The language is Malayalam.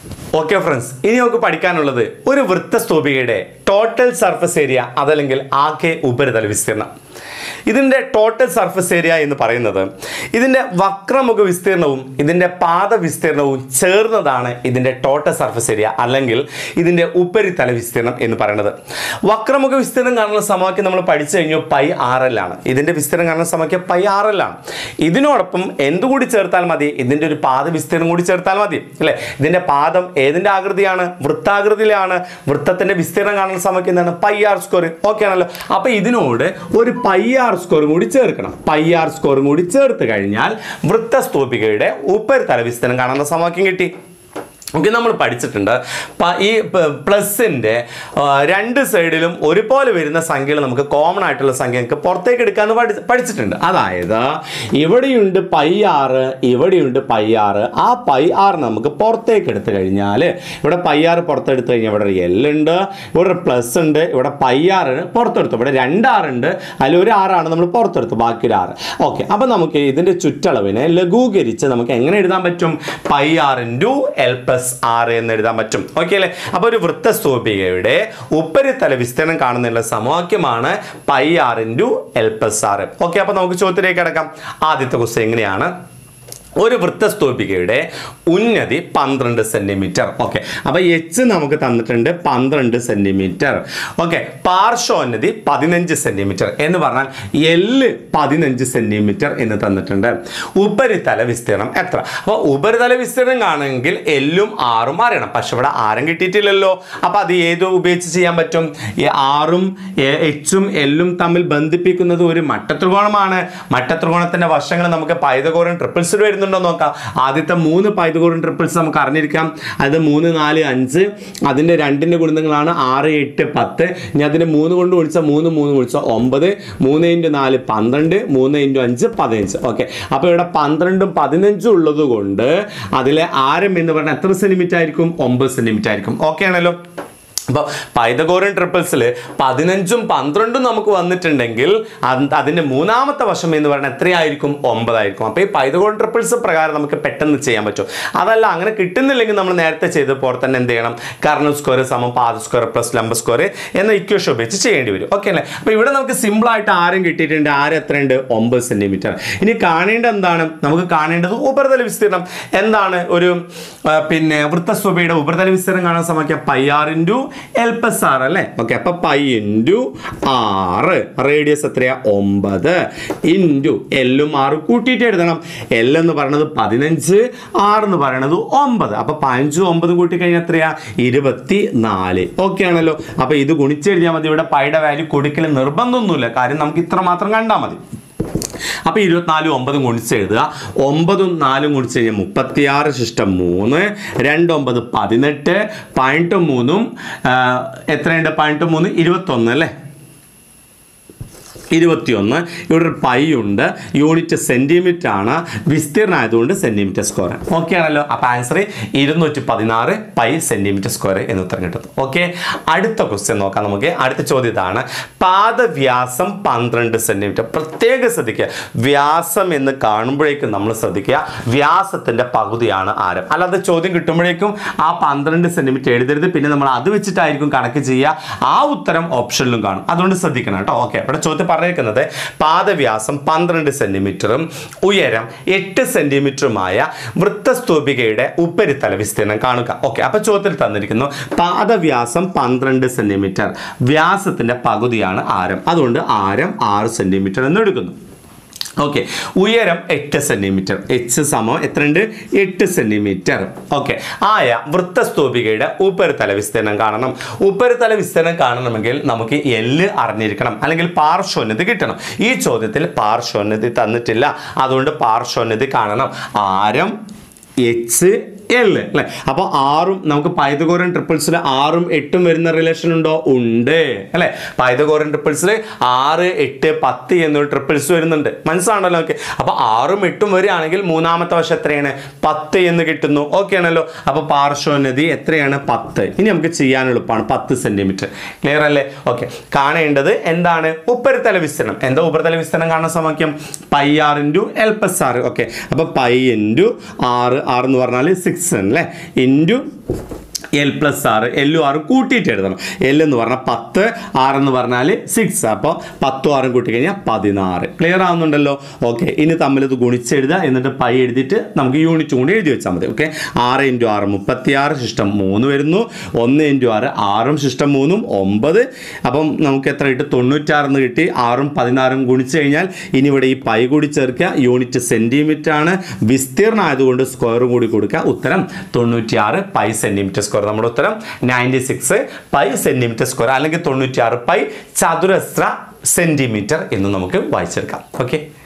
ഓക്കെ ഫ്രണ്ട്സ് ഇനി നമുക്ക് പഠിക്കാനുള്ളത് ഒരു വൃത്തസ്തൂപികയുടെ ടോട്ടൽ സർഫസ് ഏരിയ അതല്ലെങ്കിൽ ആകെ ഉപരിതല വിസ്തീർണം ഇതിൻ്റെ ടോട്ടൽ സർഫസ് ഏരിയ എന്ന് പറയുന്നത് ഇതിൻ്റെ വക്രമുഖ വിസ്തീർണവും ഇതിൻ്റെ പാദ വിസ്തീർണവും ചേർന്നതാണ് ഇതിൻ്റെ ടോട്ടൽ സർഫസ് ഏരിയ അല്ലെങ്കിൽ ഇതിൻ്റെ ഉപരിതല വിസ്തീർണം എന്ന് പറയുന്നത് വക്രമുഖ വിസ്തീർണം കാണുന്ന സമവാക്യം നമ്മൾ പഠിച്ചു കഴിഞ്ഞു പൈ ആർ എൽ ആണ് ഇതിൻ്റെ വിസ്തീർണം കാണുന്ന സമവാക്യം പൈ ആർ എൽ ആണ് ഇതിനോടൊപ്പം എന്തുകൂടി ചേർത്താൽ മതി ഇതിൻ്റെ ഒരു പാദ വിസ്തീർണം കൂടി ചേർത്താൽ മതി അല്ലേ ഇതിൻ്റെ പാദം ഏതിൻ്റെ ആകൃതിയാണ് വൃത്താകൃതിയിലാണ് വൃത്തത്തിൻ്റെ വിസ്തീർണം കാണുന്ന സമവാക്യം എന്താണ് പൈ ആർ സ്ക്വയർ ഓക്കെ ആണല്ലോ അപ്പോൾ ഇതിനോട് ഒരു പൈ ആർ സ്കോറും കൂടി ചേർക്കണം പൈ ആർ സ്കോറും കൂടി ചേർത്ത് കഴിഞ്ഞാൽ വൃത്തസ്തൂപികയുടെ ഉപരിതല വിസ്തീർണം കാണുന്ന സമവാക്യം കിട്ടി ഓക്കെ നമ്മൾ പഠിച്ചിട്ടുണ്ട് പ- ഈ പ്ലസിൻ്റെ രണ്ട് സൈഡിലും ഒരുപോലെ വരുന്ന സംഖ്യകൾ നമുക്ക് കോമൺ ആയിട്ടുള്ള സംഖ്യ നമുക്ക് പുറത്തേക്ക് എടുക്കാമെന്ന് പഠി പഠിച്ചിട്ടുണ്ട് അതായത് ഇവിടെയുണ്ട് പൈ ആറ് ഇവിടെയുണ്ട് പൈ ആറ് ആ പൈ ആറ് നമുക്ക് പുറത്തേക്ക് എടുത്തു കഴിഞ്ഞാൽ ഇവിടെ പൈ ആറ് പുറത്തെടുത്ത് കഴിഞ്ഞാൽ ഇവിടെ ഒരു എൽ ഉണ്ട് ഇവിടെ ഒരു പ്ലസ് ഉണ്ട് ഇവിടെ പൈ ആറ് പുറത്തെടുത്തു ഇവിടെ രണ്ട് ആറുണ്ട് അതിൽ ഒരു ആറാണ് നമ്മൾ പുറത്തെടുത്തു ബാക്കി ഒരു ആറ് ഓക്കെ അപ്പം നമുക്ക് ഇതിൻ്റെ ചുറ്റളവിനെ ലഘൂകരിച്ച് നമുക്ക് എങ്ങനെ എഴുതാൻ പറ്റും pi R into L plus ആറ് എന്ന് എഴുതാൻ പറ്റും ഓക്കെ അല്ലേ അപ്പോൾ ഒരു വൃത്തസ്തൂപികയുടെ ഉപരിതല വിസ്തീർണം കാണുന്നതിനുള്ള സമവാക്യമാണ് pi R into L plus ആറ് ഓക്കെ അപ്പോൾ നമുക്ക് ചോദ്യത്തിലേക്ക് കിടക്കാം ആദ്യത്തെ ക്വസ്റ്റ്യൻ എങ്ങനെയാണ് ഒരു വൃത്തസ്തൂപികയുടെ ഉന്നതി പന്ത്രണ്ട് സെന്റിമീറ്റർ ഓക്കെ അപ്പൊ എച്ച് നമുക്ക് തന്നിട്ടുണ്ട് പന്ത്രണ്ട് സെന്റിമീറ്റർ ഓക്കെ പാർശ്വോന്നതി പതിനഞ്ച് സെന്റിമീറ്റർ എന്ന് പറഞ്ഞാൽ എല്ല് പതിനഞ്ച് സെന്റിമീറ്റർ എന്ന് തന്നിട്ടുണ്ട് ഉപരിതല വിസ്തീർണം എത്ര അപ്പോൾ ഉപരിതല വിസ്തീർണം കാണുമെങ്കിൽ എല്ലും ആറും അറിയണം പക്ഷെ ഇവിടെ ആരും കിട്ടിയിട്ടില്ലല്ലോ അപ്പൊ അത് ഏത് ഉപയോഗിച്ച് ചെയ്യാൻ പറ്റും ഈ ആറും എ- എച്ചും എല്ലും തമ്മിൽ ബന്ധിപ്പിക്കുന്നത് ഒരു മട്ടത്രികോണമാണ് മട്ടത്രികോണത്തിന്റെ വശങ്ങൾ നമുക്ക് പൈതകോറൻ ട്രിപ്പിൾസിൽ വരുന്നുണ്ടോ നോക്കാം ആദ്യത്തെ മൂന്ന് പൈതകോറൻ ട്രിപ്പിൾസ് നമുക്ക് അറിഞ്ഞിരിക്കാം അത് മൂന്ന് നാല് അഞ്ച് അതിന്റെ രണ്ടിന്റെ ഗുണിതങ്ങളാണ് ആറ് എട്ട് പത്ത് ഇനി അതിന്റെ മൂന്ന് കൊണ്ട് ഗുണിച്ച മൂന്ന് മൂന്ന് ഗുണിച്ച ഒമ്പത് മൂന്ന് ഇൻറ്റു നാല് പന്ത്രണ്ട് മൂന്ന് ഇൻറ്റു അഞ്ച് പതിനഞ്ച് ഓക്കെ അപ്പോൾ ഇവിടെ പന്ത്രണ്ടും പതിനഞ്ചും ഉള്ളത് കൊണ്ട് അതിലെ ആരം എന്ന് പറഞ്ഞാൽ എത്ര സെന്റിമീറ്റർ ആയിരിക്കും ഒമ്പത് സെന്റിമീറ്റർ ആയിരിക്കും ഓക്കെ ആണല്ലോ അപ്പോൾ പൈതഗോറിയൻ ട്രിപ്പിൾസിൽ പതിനഞ്ചും പന്ത്രണ്ടും നമുക്ക് വന്നിട്ടുണ്ടെങ്കിൽ അത് അതിൻ്റെ മൂന്നാമത്തെ വശം എന്ന് പറയുന്നത് എത്രയായിരിക്കും ഒമ്പതായിരിക്കും അപ്പോൾ ഈ പൈതഗോറിയൻ ട്രിപ്പിൾസ് പ്രകാരം നമുക്ക് പെട്ടെന്ന് ചെയ്യാൻ പറ്റും അതല്ല അങ്ങനെ കിട്ടുന്നില്ലെങ്കിൽ നമ്മൾ നേരത്തെ ചെയ്തപ്പോൾ തന്നെ എന്ത് ചെയ്യണം കർണൽ സ്ക്വയർ സമം പാദ സ്ക്വയർ പ്ലസ് ലംബ സ്ക്വയർ എന്ന ഇക്വേഷൻ ഉപയോഗിച്ച് ചെയ്യേണ്ടി വരും ഓക്കെ അല്ലേ അപ്പോൾ ഇവിടെ നമുക്ക് സിമ്പിളായിട്ട് ആരും കിട്ടിയിട്ടുണ്ട് ആര് എത്രയുണ്ട് ഒമ്പത് സെൻറ്റിമീറ്റർ ഇനി കാണേണ്ടത് എന്താണ് നമുക്ക് കാണേണ്ടത് ഉപരിതല വിസ്തീർണം എന്താണ് ഒരു ആ, പിന്നെ വൃത്തസ്വഭയുടെ ഉപരിതല വിസ്തീർണം കാണാൻ സമയം pi R into L plus R അല്ലേ ഓക്കെ അപ്പൊ പൈ ഇൻറ്റു ആറ് റേഡിയസ് എത്രയാ ഒമ്പത് ഇൻറ്റു എല്ലും ആറും കൂട്ടിയിട്ട് എഴുതണം എൽ എന്ന് പറയുന്നത് പതിനഞ്ച് ആറ് എന്ന് പറയുന്നത് ഒമ്പത് അപ്പൊ പതിനഞ്ചും ഒമ്പതും കൂട്ടി കഴിഞ്ഞാൽ എത്രയാ ഇരുപത്തി നാല് ഓക്കെ ആണല്ലോ അപ്പൊ ഇത് ഗുണിച്ചെഴുതിയാൽ മതി ഇവിടെ പൈയുടെ വാല്യൂ കൊടുക്കൽ നിർബന്ധമൊന്നുമില്ല കാര്യം നമുക്ക് ഇത്ര മാത്രം കണ്ടാൽ മതി അപ്പോൾ ഇരുപത്തിനാലും ഒമ്പതും ഗുണിച്ച് എഴുതുക ഒമ്പതും നാലും ഗുണിച്ച് കഴിഞ്ഞാൽ മുപ്പത്തിയാറ് ശിഷ്ടം മൂന്ന് രണ്ട് ഒമ്പത് പതിനെട്ട് പതിനെട്ടും മൂന്നും ആ, എത്രയുണ്ട് പതിനെട്ടും മൂന്ന് ഇരുപത്തൊന്ന് അല്ലേ ഇരുപത്തിയൊന്ന് ഇവിടെ ഒരു പൈ ഉണ്ട് യൂണിറ്റ് സെൻറ്റിമീറ്റർ ആണ് വിസ്തീർണം ആയതുകൊണ്ട് സെൻറ്റിമീറ്റർ സ്ക്വയർ ഓക്കെ ആണല്ലോ അപ്പോൾ ആൻസർ ഇരുന്നൂറ്റി പതിനാറ് പൈ സെൻറ്റിമീറ്റർ സ്ക്വയർ എന്ന് ഉത്തരം കിട്ടും ഓക്കെ അടുത്ത ക്വസ്റ്റ്യൻ നോക്കാം നമുക്ക് അടുത്ത ചോദ്യം ഇതാണ് പാദവ്യാസം പന്ത്രണ്ട് സെൻറ്റിമീറ്റർ പ്രത്യേകം ശ്രദ്ധിക്കുക വ്യാസം എന്ന് കാണുമ്പോഴേക്കും നമ്മൾ ശ്രദ്ധിക്കുക വ്യാസത്തിൻ്റെ പകുതിയാണ് ആരം അല്ലാതെ ചോദ്യം കിട്ടുമ്പോഴേക്കും ആ പന്ത്രണ്ട് സെൻറ്റിമീറ്റർ എഴുതരുത് പിന്നെ നമ്മൾ അത് വെച്ചിട്ടായിരിക്കും കണക്ക് ചെയ്യുക ആ ഉത്തരം ഓപ്ഷനിലും കാണും അതുകൊണ്ട് ശ്രദ്ധിക്കണം കേട്ടോ ഓക്കെ ഇവിടെ ചോദ്യം പറഞ്ഞിരിക്കുന്നത് പാദവ്യാസം പന്ത്രണ്ട് സെന്റിമീറ്ററും ഉയരം എട്ട് സെന്റിമീറ്ററുമായ വൃത്തസ്തൂപികയുടെ ഉപരിതല വിസ്തീർണം കാണുക ഓക്കെ അപ്പൊ ചോദ്യത്തിൽ തന്നിരിക്കുന്നു പാദവ്യാസം പന്ത്രണ്ട് സെന്റിമീറ്റർ വ്യാസത്തിന്റെ പകുതിയാണ് ആരം അതുകൊണ്ട് ആരം ആറ് സെന്റിമീറ്റർ എന്ന് എടുക്കുന്നു ഓക്കെ ഉയരം എട്ട് സെന്റിമീറ്റർ എച്ച് സമം എത്രയുണ്ട് എട്ട് സെന്റിമീറ്റർ ഓക്കെ ആയ വൃത്തസ്തൂപികയുടെ ഉപരിതല വിസ്തീർണം കാണണം ഉപരിതല വിസ്തീർണം കാണണമെങ്കിൽ നമുക്ക് എല്ല് അറിഞ്ഞിരിക്കണം അല്ലെങ്കിൽ പാർശ്വോന്നതി കിട്ടണം ഈ ചോദ്യത്തിൽ പാർശ്വോന്നതി തന്നിട്ടില്ല അതുകൊണ്ട് പാർശ്വോന്നതി കാണണം ആരം എച്ച് എൽ അല്ലേ അപ്പോൾ ആറും നമുക്ക് പൈതകോറൻ ട്രിപ്പിൾസിൽ ആറും എട്ടും വരുന്ന റിലേഷൻ ഉണ്ടോ ഉണ്ട് അല്ലേ പൈതകോറൻ ട്രിപ്പിൾസിൽ ആറ് എട്ട് പത്ത് എന്നൊരു ട്രിപ്പിൾസ് വരുന്നുണ്ട് മനസ്സിലാണല്ലോ ഓക്കെ അപ്പോൾ ആറും എട്ടും വരികയാണെങ്കിൽ മൂന്നാമത്തെ വശം എത്രയാണ് പത്ത് എന്ന് കിട്ടുന്നു ഓക്കെ ആണല്ലോ അപ്പോൾ പാർശ്വനദി എത്രയാണ് പത്ത് ഇനി നമുക്ക് ചെയ്യാൻ എളുപ്പമാണ് പത്ത് സെന്റിമീറ്റർ ക്ലിയർ അല്ലേ ഓക്കെ കാണേണ്ടത് എന്താണ് ഉപരിതല വിസ്തീർണം എന്താ ഉപരിതല വിസ്തീർണം കാണുന്ന സമവാക്യം pi R into L plus R okay അപ്പോൾ പൈ ഇൻറ്റു ആറ് ആർ എന്ന് പറഞ്ഞാൽ സിക്സ് അല്ലേ ഇൻറ്റു എൽ പ്ലസ് ആറ് എല്ലും ആറും കൂട്ടിയിട്ട് എഴുതണം എൽ എന്ന് പറഞ്ഞാൽ പത്ത് ആറ് എന്ന് പറഞ്ഞാൽ സിക്സ് അപ്പോൾ പത്തും ആറും കൂട്ടി കഴിഞ്ഞാൽ പതിനാറ് ക്ലിയർ ആവുന്നുണ്ടല്ലോ ഓക്കെ ഇനി തമ്മിൽ ഇത് ഗുണിച്ചെഴുതുക എന്നിട്ട് പൈ എഴുതിയിട്ട് നമുക്ക് യൂണിറ്റ് കൂടി എഴുതി വെച്ചാൽ മതി ഓക്കെ ആറ് ഇൻറ്റു ആറ് മുപ്പത്തി ആറ് ശിഷ്ടം മൂന്ന് വരുന്നു ഒന്ന് ഇൻറ്റു ആറ് ആറും ശിഷ്ടം മൂന്നും ഒമ്പത് അപ്പം നമുക്ക് എത്ര കിട്ടി തൊണ്ണൂറ്റാറെന്ന് കിട്ടി ആറും പതിനാറും ഗുണിച്ച് കഴിഞ്ഞാൽ ഇനി ഇവിടെ ഈ പൈ കൂടി ചേർക്കുക യൂണിറ്റ് സെൻറ്റിമീറ്റർ ആണ് വിസ്തീർണം ആയതുകൊണ്ട് സ്ക്വയറും കൂടി കൊടുക്കുക ഉത്തരം തൊണ്ണൂറ്റിയാറ് പൈ സെൻറ്റിമീറ്റർ സ്ക്വയർ നമ്മുടെ ഉത്തരം ninety six pi centimetre square അല്ലെങ്കിൽ തൊണ്ണൂറ്റിയാറ് പൈ ചതുരശ്ര സെൻറ്റിമീറ്റർ എന്ന് നമുക്ക് വായിച്ചെടുക്കാം ഓക്കെ